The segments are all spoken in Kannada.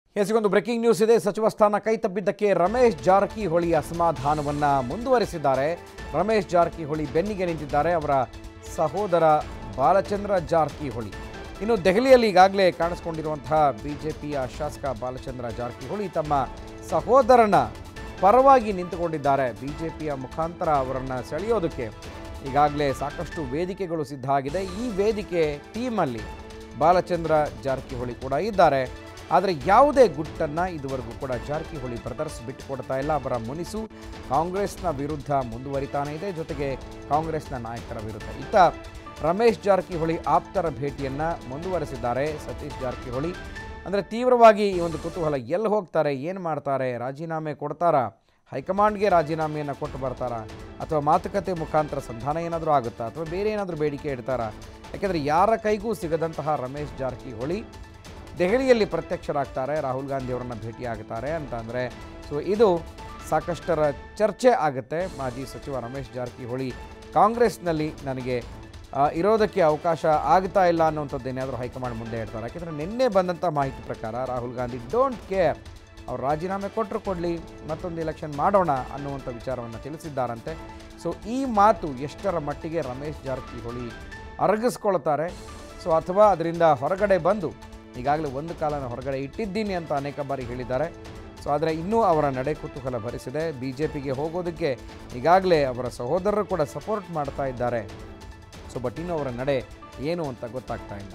ಎಸಿಗೊಂದು ಬ್ರೇಕಿಂಗ್ ನ್ಯೂಸ್ ಇದೆ ಸಚಿವ ಸ್ಥಾನ ಕೈತಪ್ಪಿದ್ದಕ್ಕೆ ರಮೇಶ್ ಜಾರಕಿಹೊಳಿ ಅಸಮಾಧಾನವನ್ನ ಮುಂದುವರಿಸಿದ್ದಾರೆ ರಮೇಶ್ ಜಾರಕಿಹೊಳಿ ಬೆನ್ನಿಗೆ ನಿಂತಿದ್ದಾರೆ ಅವರ ಸಹೋದರ ಬಾಲಚಂದ್ರ ಜಾರಕಿಹೊಳಿ ಇನ್ನು ದೆಹಲಿಯಲ್ಲಿ ಈಗಾಗಲೇ ಕಾಣಿಸ್ಕೊಂಡಿರುವಂತಹ ಬಿಜೆಪಿಯ ಶಾಸಕ ಬಾಲಚಂದ್ರ ಜಾರಕಿಹೊಳಿ ತಮ್ಮ ಸಹೋದರನ ಪರವಾಗಿ ನಿಂತುಕೊಂಡಿದ್ದಾರೆ ಬಿಜೆಪಿಯ ಮುಖಾಂತರ ಅವರನ್ನು ಸೆಳೆಯೋದಕ್ಕೆ ಈಗಾಗಲೇ ಸಾಕಷ್ಟು ವೇದಿಕೆಗಳು ಸಿದ್ಧ ಆಗಿದೆ ಈ ವೇದಿಕೆ ಟೀಮಲ್ಲಿ ಬಾಲಚಂದ್ರ ಜಾರಕಿಹೊಳಿ ಕೂಡ ಇದ್ದಾರೆ ಆದರೆ ಯಾವುದೇ ಗುಟ್ಟನ್ನು ಇದುವರೆಗೂ ಕೂಡ ಜಾರಕಿಹೊಳಿ ಬ್ರದರ್ಸ್ ಬಿಟ್ಟುಕೊಡ್ತಾ ಇಲ್ಲ ಅವರ ಮುನಿಸು ಕಾಂಗ್ರೆಸ್ನ ವಿರುದ್ಧ ಮುಂದುವರಿತಾನೇ ಇದೆ ಜೊತೆಗೆ ಕಾಂಗ್ರೆಸ್ನ ನಾಯಕರ ವಿರುದ್ಧ ಇತ್ತ ರಮೇಶ್ ಜಾರಕಿಹೊಳಿ ಆಪ್ತರ ಭೇಟಿಯನ್ನು ಮುಂದುವರೆಸಿದ್ದಾರೆ ಸತೀಶ್ ಜಾರಕಿಹೊಳಿ ಅಂದರೆ ತೀವ್ರವಾಗಿ ಈ ಒಂದು ಕುತೂಹಲ ಎಲ್ಲಿ ಹೋಗ್ತಾರೆ ಏನು ಮಾಡ್ತಾರೆ ರಾಜೀನಾಮೆ ಕೊಡ್ತಾರಾ ಹೈಕಮಾಂಡ್ಗೆ ರಾಜೀನಾಮೆಯನ್ನು ಕೊಟ್ಟು ಬರ್ತಾರಾ ಅಥವಾ ಮಾತುಕತೆ ಮುಖಾಂತರ ಸಂಧಾನ ಏನಾದರೂ ಆಗುತ್ತಾ ಅಥವಾ ಬೇರೆ ಏನಾದರೂ ಬೇಡಿಕೆ ಇಡ್ತಾರಾ ಯಾಕೆಂದರೆ ಯಾರ ಕೈಗೂ ಸಿಗದಂತಹ ರಮೇಶ್ ಜಾರಕಿಹೊಳಿ ದೆಹಲಿಯಲ್ಲಿ ಪ್ರತ್ಯಕ್ಷರಾಗ್ತಾರೆ ರಾಹುಲ್ ಗಾಂಧಿ ಅವರನ್ನು ಭೇಟಿಯಾಗ್ತಾರೆ ಅಂತ ಅಂದರೆ ಸೊ ಇದು ಸಾಕಷ್ಟರ ಚರ್ಚೆ ಆಗುತ್ತೆ ಮಾಜಿ ಸಚಿವ ರಮೇಶ್ ಜಾರಕಿಹೊಳಿ ಕಾಂಗ್ರೆಸ್ನಲ್ಲಿ ನನಗೆ ಆ, ಇರೋದಕ್ಕೆ ಅವಕಾಶ ಆಗ್ತಾ ಇಲ್ಲ ಅನ್ನುವಂಥದ್ದು ಏನಾದರೂ ಹೈಕಮಾಂಡ್ ಮುಂದೆ ಇಡ್ತಾರೆ ಯಾಕೆಂದರೆ ನಿನ್ನೆ ಬಂದಂಥ ಮಾಹಿತಿ ಪ್ರಕಾರ ರಾಹುಲ್ ಗಾಂಧಿ ಡೋಂಟ್ ಕೇರ್ ಅವ್ರು ರಾಜೀನಾಮೆ ಕೊಟ್ಟರು ಕೊಡಲಿ ಮತ್ತೊಂದು ಎಲೆಕ್ಷನ್ ಮಾಡೋಣ ಅನ್ನುವಂಥ ವಿಚಾರವನ್ನು ತಿಳಿಸಿದ್ದಾರಂತೆ ಸೊ ಈ ಮಾತು ಎಷ್ಟರ ಮಟ್ಟಿಗೆ ರಮೇಶ್ ಜಾರಕಿಹೊಳಿ ಅರಗಿಸ್ಕೊಳ್ತಾರೆ ಸೊ ಅಥವಾ ಅದರಿಂದ ಹೊರಗಡೆ ಬಂದು ಈಗಾಗಲೇ ಒಂದು ಕಾಲನ ಹೊರಗಡೆ ಇಟ್ಟಿದ್ದೀನಿ ಅಂತ ಅನೇಕ ಬಾರಿ ಹೇಳಿದ್ದಾರೆ ಸೊ ಆದರೆ ಇನ್ನೂ ಅವರ ನಡೆ ಕುತೂಹಲ ಭರಿಸಿದೆ ಬಿ ಜೆ ಪಿಗೆ ಹೋಗೋದಕ್ಕೆ ಈಗಾಗಲೇ ಅವರ ಸಹೋದರರು ಕೂಡ ಸಪೋರ್ಟ್ ಮಾಡ್ತಾ ಇದ್ದಾರೆ ಸೊ ಬಟ್ ಇನ್ನೂ ಅವರ ನಡೆ ಏನು ಅಂತ ಗೊತ್ತಾಗ್ತಾ ಇಲ್ಲ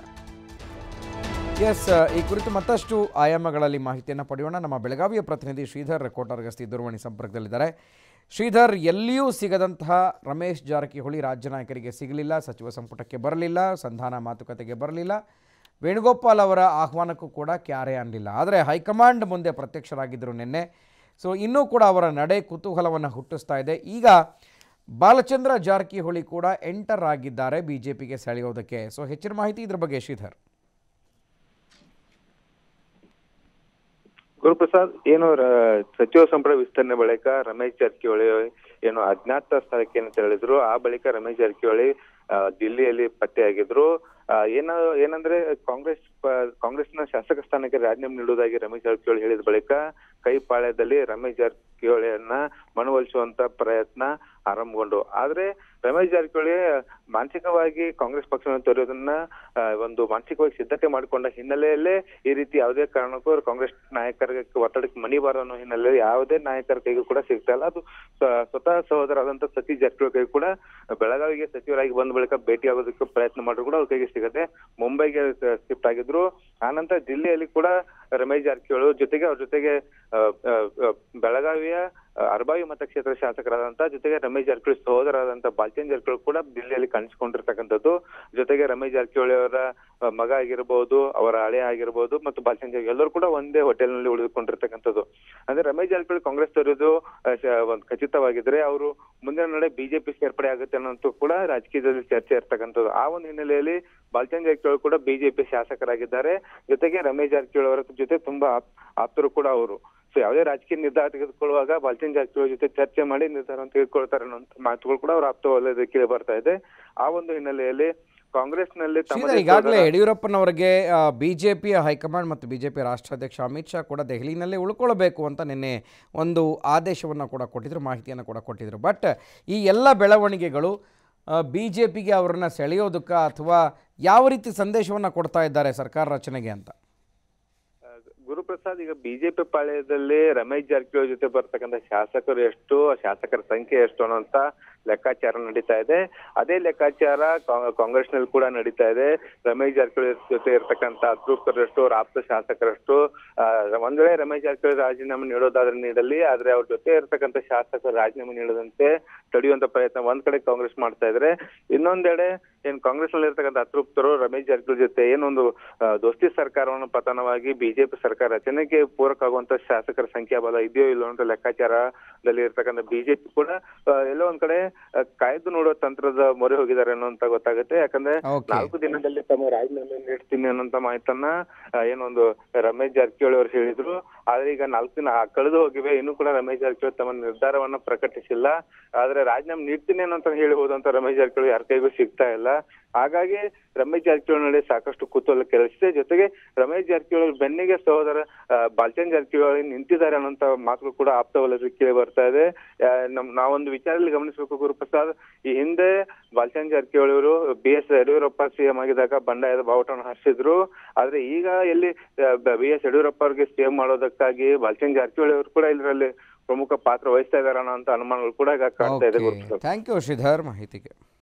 ಎಸ್ ಈ ಕುರಿತು ಮತ್ತಷ್ಟು ಆಯಾಮಗಳಲ್ಲಿ ಮಾಹಿತಿಯನ್ನು ಪಡೆಯೋಣ ನಮ್ಮ ಬೆಳಗಾವಿಯ ಪ್ರತಿನಿಧಿ ಶ್ರೀಧರ್ ಕೋಟರ್ಗಸ್ತಿ ದೂರವಾಣಿ ಸಂಪರ್ಕದಲ್ಲಿದ್ದಾರೆ ಶ್ರೀಧರ್ ಎಲ್ಲಿಯೂ ಸಿಗದಂತಹ ರಮೇಶ್ ಜಾರಕಿಹೊಳಿ ರಾಜ್ಯ ನಾಯಕರಿಗೆ ಸಿಗಲಿಲ್ಲ ಸಚಿವ ಸಂಪುಟಕ್ಕೆ ಬರಲಿಲ್ಲ ಸಂಧಾನ ಮಾತುಕತೆಗೆ ಬರಲಿಲ್ಲ ವೇಣುಗೋಪಾಲ್ ಅವರ ಆಹ್ವಾನಕ್ಕೂ ಕೂಡ ಕ್ಯಾರೆ ಅನ್ನಲಿಲ್ಲ ಆದರೆ ಹೈಕಮಾಂಡ್ ಮುಂದೆ ಪ್ರತ್ಯಕ್ಷರಾಗಿದ್ದರು ನಿನ್ನೆ ಸೊ ಇನ್ನೂ ಕೂಡ ಅವರ ನಡೆ ಕುತೂಹಲವನ್ನು ಹುಟ್ಟಿಸ್ತಾ ಇದೆ ಈಗ ಬಾಲಚಂದ್ರ ಜಾರಕಿಹೊಳಿ ಕೂಡ ಎಂಟರ್ ಆಗಿದ್ದಾರೆ ಬಿ ಜೆ ಪಿಗೆ ಸೆಳೆಯೋದಕ್ಕೆ ಸೊ ಹೆಚ್ಚಿನ ಮಾಹಿತಿ ಇದ್ರ ಬಗ್ಗೆ ಶ್ರೀಧರ್ ಗುರುಪ್ರಸಾದ್ ಏನು ರ- ಸಚಿವ ಸಂಪುಟ ವಿಸ್ತರಣೆ ಬಳಿಕ ರಮೇಶ್ ಜಾರಕಿಹೊಳಿ ಏನು ಅಜ್ಞಾತ ಸ್ಥಳಕ್ಕೆ ಏನು ತೆರಳಿದ್ರು ಆ ಬಳಿಕ ರಮೇಶ್ ಜಾರಕಿಹೊಳಿ ಆ, ದಿಲ್ಲಿಯಲ್ಲಿ ಪತ್ತೆಯಾಗಿದ್ರು ಆ, ಏನ ಏನಂದ್ರೆ ಕಾಂಗ್ರೆಸ್ ಪ- ಕಾಂಗ್ರೆಸ್ನ ಶಾಸಕ ಸ್ಥಾನಕ್ಕೆ ರಾಜೀನಾಮೆ ನೀಡುವುದಾಗಿ ರಮೇಶ್ ಜಾರಕಿಹೊಳಿ ಹೇಳಿದ ಬಳಿಕ ಕೈಪಾಳ್ಯದಲ್ಲಿ ರಮೇಶ್ ಜಾರಕಿಹೊಳಿಯನ್ನ ಮನವೊಲಿಸುವಂತ ಪ್ರಯತ್ನ ಆರಂಭಗೊಂಡು ಆದ್ರೆ ರಮೇಶ್ ಜಾರಕಿಹೊಳಿ ಮಾನಸಿಕವಾಗಿ ಕಾಂಗ್ರೆಸ್ ಪಕ್ಷವನ್ನು ತೊರೆಯೋದನ್ನ ಆ, ಒಂದು ಮಾನಸಿಕವಾಗಿ ಸಿದ್ಧತೆ ಮಾಡಿಕೊಂಡ ಹಿನ್ನೆಲೆಯಲ್ಲೇ ಈ ರೀತಿ ಯಾವುದೇ ಕಾರಣಕ್ಕೂ ಕಾಂಗ್ರೆಸ್ ನಾಯಕರಿಗೆ ಒತ್ತಡಕ್ಕೆ ಮಣಿಬಾರದು ಅನ್ನೋ ಹಿನ್ನೆಲೆಯಲ್ಲಿ ಯಾವುದೇ ನಾಯಕರ ಕೈಗೂ ಕೂಡ ಸಿಗ್ತಾ ಇಲ್ಲ ಅದು ಸ್ವ- ಸ್ವತಃ ಸಹೋದರಾದಂತ ಸತೀಶ್ ಜಾರಕಿಹೊಳಿ ಕೈ ಕೂಡ ಬೆಳಗಾವಿಗೆ ಸಚಿವರಾಗಿ ಬಂದ ಬಳಿಕ ಭೇಟಿ ಆಗೋದಕ್ಕೆ ಪ್ರಯತ್ನ ಮಾಡಿದ್ರು ಕೂಡ ಅವ್ರ ಕೈಗೆ ಸಿಗದೆ ಮುಂಬೈಗೆ ಶಿಫ್ಟ್ ಆಗಿದ್ರು ಆನಂತರ ದಿಲ್ಲಿಯಲ್ಲಿ ಕೂಡ ರಮೇಶ್ ಜಾರಕಿಹೊಳಿ ಅವ್ರ ಜೊತೆಗೆ ಅವ್ರ ಜೊತೆಗೆ ಆ, ಆ, ಆ, ಬೆಳಗಾವಿಯ ಆ, ಅರ್ಬಾವಿ ಮತಕ್ಷೇತ್ರ ಶಾಸಕರಾದಂತ ಜೊತೆಗೆ ರಮೇಶ್ ಜಾರಕಿಹೊಳಿ ಸಹೋದರಾದಂತ ಬಾಲ್ಚಂದ್ ಜಾರಕಿಹೊಳಿ ಕೂಡ ದಿಲ್ಲಿಯಲ್ಲಿ ಕಾಣಿಸಿಕೊಂಡಿರ್ತಕ್ಕಂಥದ್ದು ಜೊತೆಗೆ ರಮೇಶ್ ಜಾರಕಿಹೊಳಿ ಅವರ ಆ, ಮಗ ಆಗಿರ್ಬೋದು ಅವರ ಹಳೆ ಆಗಿರ್ಬೋದು ಮತ್ತು ಬಾಲ್ಚಂದ್ ಜಾರಕಿಹೊಳಿ ಎಲ್ಲರೂ ಕೂಡ ಒಂದೇ ಹೋಟೆಲ್ ನಲ್ಲಿ ಉಳಿದುಕೊಂಡಿರ್ತಕ್ಕಂಥದ್ದು ಅಂದ್ರೆ ರಮೇಶ್ ಜಾರಕಿಹೊಳಿ ಕಾಂಗ್ರೆಸ್ ತೊರೆಯೋದು ಆ, ಶ- ಒಂದ್ ಖಚಿತವಾಗಿದ್ರೆ ಅವರು ಮುಂದಿನ ನಡೆ ಬಿಜೆಪಿ ಸೇರ್ಪಡೆ ಆಗುತ್ತೆ ಅನ್ನೋಂತೂ ಕೂಡ ರಾಜಕೀಯದಲ್ಲಿ ಚರ್ಚೆ ಇರ್ತಕ್ಕಂಥದ್ದು ಆ ಒಂದು ಹಿನ್ನೆಲೆಯಲ್ಲಿ ಬಾಲ್ಚಂದ್ ಜಾರಕಿಹೊಳಿ ಕೂಡ ಬಿಜೆಪಿ ಶಾಸಕರಾಗಿದ್ದಾರೆ ಜೊತೆಗೆ ರಮೇಶ್ ಜಾರಕಿಹೊಳಿ ಅವರ ಜೊತೆ ತುಂಬಾ ಆಪ್- ಆಪ್ತರು ಕೂಡ ಅವರು ಸೊ ಯಾವುದೇ ರಾಜಕೀಯ ನಿರ್ಧಾರ ತೆಗೆದುಕೊಳ್ಳುವಾಗ ಬಾಲ್ಚಂದ್ ಜಾರಕಿಹೊಳಿ ಜೊತೆ ಚರ್ಚೆ ಮಾಡಿ ನಿರ್ಧಾರ ತೆಗೆದುಕೊಳ್ತಾರೆ ಅನ್ನೋ ಮಾತುಗಳು ಕೂಡ ಅವರ ಆಪ್ತ ವಲಯದಲ್ಲಿ ಕೇಳಿ ಬರ್ತಾ ಇದೆ ಆ ಒಂದು ಹಿನ್ನೆಲೆಯಲ್ಲಿ ಕಾಂಗ್ರೆಸ್ನಲ್ಲಿ ಶ್ರೀಧರ್ ತಮ್ಮದೇ ಈಗಾಗಲೇ ಸೋದರ- ಯಡಿಯೂರಪ್ಪನವರಿಗೆ ಬಿಜೆಪಿಯ ಹೈಕಮಾಂಡ್ ಮತ್ತು ಬಿಜೆಪಿ ರಾಷ್ಟ್ರಾಧ್ಯಕ್ಷ ಅಮಿತ್ ಶಾ ಕೂಡ ದೆಹಲಿನಲ್ಲೇ ಉಳ್ಕೊಳ್ಬೇಕು ಅಂತ ನಿನ್ನೆ ಒಂದು ಆದೇಶವನ್ನು ಕೂಡ ಕೊಟ್ಟಿದ್ರು ಮಾಹಿತಿಯನ್ನು ಕೂಡ ಕೊಟ್ಟಿದ್ರು ಬಟ್ ಈ ಎಲ್ಲ ಬೆಳವಣಿಗೆಗಳು ಬಿ ಜೆ ಪಿಗೆ ಅವರನ್ನು ಸೆಳೆಯೋದಕ್ಕ ಅಥವಾ ಯಾವ ರೀತಿ ಸಂದೇಶವನ್ನು ಕೊಡ್ತಾ ಇದ್ದಾರೆ ಸರ್ಕಾರ ರಚನೆಗೆ ಅಂತ ಗುರುಪ್ರಸಾದ್ ಈಗ ಬಿಜೆಪಿ ಪಾಳ್ಯದಲ್ಲಿ ರಮೇಶ್ ಜಾರಕಿಹೊಳಿ ಜೊತೆ ಬರ್ತಕ್ಕಂಥ ಶಾಸಕರು ಎಷ್ಟು ಶಾಸಕರ ಸಂಖ್ಯೆ ಎಷ್ಟು ಅನ್ನೋಂತ ಲೆಕ್ಕಾಚಾರ ನಡೀತಾ ಇದೆ ಅದೇ ಲೆಕ್ಕಾಚಾರ ಕಾ- ಕಾಂಗ್ರೆಸ್ನಲ್ಲಿ ಕೂಡ ನಡೀತಾ ಇದೆ ರಮೇಶ್ ಜಾರಕಿಹೊಳಿ ಜೊತೆ ಇರ್ತಕ್ಕಂಥ ಅತೃಪ್ತರಷ್ಟು ಅವ್ರ ಆಪ್ತ ಶಾಸಕರಷ್ಟು ಆ, ಒಂದ್ ವೇಳೆ ರಮೇಶ್ ಜಾರಕಿಹೊಳಿ ರಾಜೀನಾಮೆ ನೀಡೋದಾದ್ರೆ ನೀಡಲಿ ಆದ್ರೆ ಅವ್ರ ಜೊತೆ ಇರ್ತಕ್ಕಂಥ ಶಾಸಕರು ರಾಜೀನಾಮೆ ನೀಡದಂತೆ ತಡೆಯುವಂತ ಪ್ರಯತ್ನ ಒಂದ್ ಕಡೆ ಕಾಂಗ್ರೆಸ್ ಮಾಡ್ತಾ ಇದ್ರೆ ಇನ್ನೊಂದೆಡೆ ಏನ್ ಕಾಂಗ್ರೆಸ್ ನಲ್ಲಿ ಇರ್ತಕ್ಕಂಥ ಅತೃಪ್ತರು ರಮೇಶ್ ಜಾರಕಿಹೊಳಿ ಜೊತೆ ಏನೊಂದು ಆ, ದೋಸ್ತಿ ಸರ್ಕಾರವನ್ನು ಪತನವಾಗಿ ಬಿಜೆಪಿ ಸರ್ಕಾರ ರಚನೆಗೆ ಪೂರಕ ಆಗುವಂತ ಶಾಸಕರ ಸಂಖ್ಯಾಬಲ ಇದೆಯೋ ಇಲ್ಲೋ ಅಂತ ಲೆಕ್ಕಾಚಾರ ದಲ್ಲಿ ಇರ್ತಕ್ಕಂಥ ಬಿಜೆಪಿ ಕೂಡ ಆ, ಎಲ್ಲೋ ಒಂದ್ ಕಡೆ ಆ, ಕಾಯ್ದು ನೋಡೋ ತಂತ್ರದ ಮೊರೆ ಹೋಗಿದ್ದಾರೆ ಅನ್ನೋಂತ ಗೊತ್ತಾಗುತ್ತೆ ಯಾಕಂದ್ರೆ Okay. ನಾಲ್ಕು ದಿನದಲ್ಲಿ ತಮ್ಮ ರಾಜೀನಾಮೆ ನೀಡ್ತೀನಿ ಅನ್ನೋಂತ ಮಾಹಿತನ್ನ ಆ, ಏನೊಂದು ರಮೇಶ್ ಜಾರಕಿಹೊಳಿ ಅವರು ಹೇಳಿದ್ರು ಆದ್ರೆ ಈಗ ನಾಲ್ಕು ದಿನ ಕಳೆದು ಹೋಗಿವೆ ಇನ್ನೂ ಕೂಡ ರಮೇಶ್ ಜಾರಕಿಹೊಳಿ ತಮ್ಮ ನಿರ್ಧಾರವನ್ನ ಪ್ರಕಟಿಸಿಲ್ಲ ಆದ್ರೆ ರಾಜೀನಾಮೆ ನೀಡ್ತೀನಿ ಅನ್ನೋಂತ ಹೇಳಿ ಹೋದಂತ ರಮೇಶ್ ಜಾರಕಿಹೊಳಿ ಯಾರ ಕೈಗೂ ಸಿಗ್ತಾ ಇಲ್ಲ ಹಾಗಾಗಿ ರಮೇಶ್ ಜಾರಕಿಹೊಳಿ ನಡೆ ಸಾಕಷ್ಟು ಕುತೂಹಲ ಕೆರಳಿಸಿದೆ ಜೊತೆಗೆ ರಮೇಶ್ ಜಾರಕಿಹೊಳಿ ಬೆನ್ನಿಗೆ ಸಹೋದರ ಆ, ಬಾಲ್ಚಂದ್ ಜಾರಕಿಹೊಳಿ ನಿಂತಿದ್ದಾರೆ ಅನ್ನೋಂತ ಮಾತುಗಳು ಕೂಡ ಆಪ್ತ ವಲಯದಲ್ಲಿ ಕೇಳಿ ಬರ್ತಾ ಇದೆ ಆ, ನಮ್ ನಾವೊಂದು ವಿಚಾರದಲ್ಲಿ ಗಮನಿಸಬೇಕು ಗುರುಪ್ರಸಾದ್ ಈ ಹಿಂದೆ ಬಾಲ್ಚಂದ್ ಜಾರಕಿಹೊಳಿ ಅವರು ಬಿ ಎಸ್ ಯಡಿಯೂರಪ್ಪ ಸಿಎಂ ಆಗಿದ್ದಾಗ ಬಂಡಾಯದ ಬಾವುಟವನ್ನು ಹರಿಸಿದ್ರು ಆದ್ರೆ ಈಗ ಎಲ್ಲಿ ಬಿ ಎಸ್ ಯಡಿಯೂರಪ್ಪ ಅವರಿಗೆ ಸಿಎಂ ಮಾಡೋದಕ್ಕಾಗಿ ಬಾಲ್ಚಂದ್ ಜಾರಕಿಹೊಳಿ ಅವರು ಕೂಡ ಇದರಲ್ಲಿ ಪ್ರಮುಖ ಪಾತ್ರ ವಹಿಸ್ತಾ ಇದಾರ ಅನ್ನೋ ಅಂತ ಅನುಮಾನಗಳು ಕೂಡ ಈಗ ಕಾಡ್ತಾ ಇದೆ okay Guruprasad thank you Sridhar ಮಾಹಿತಿಗೆ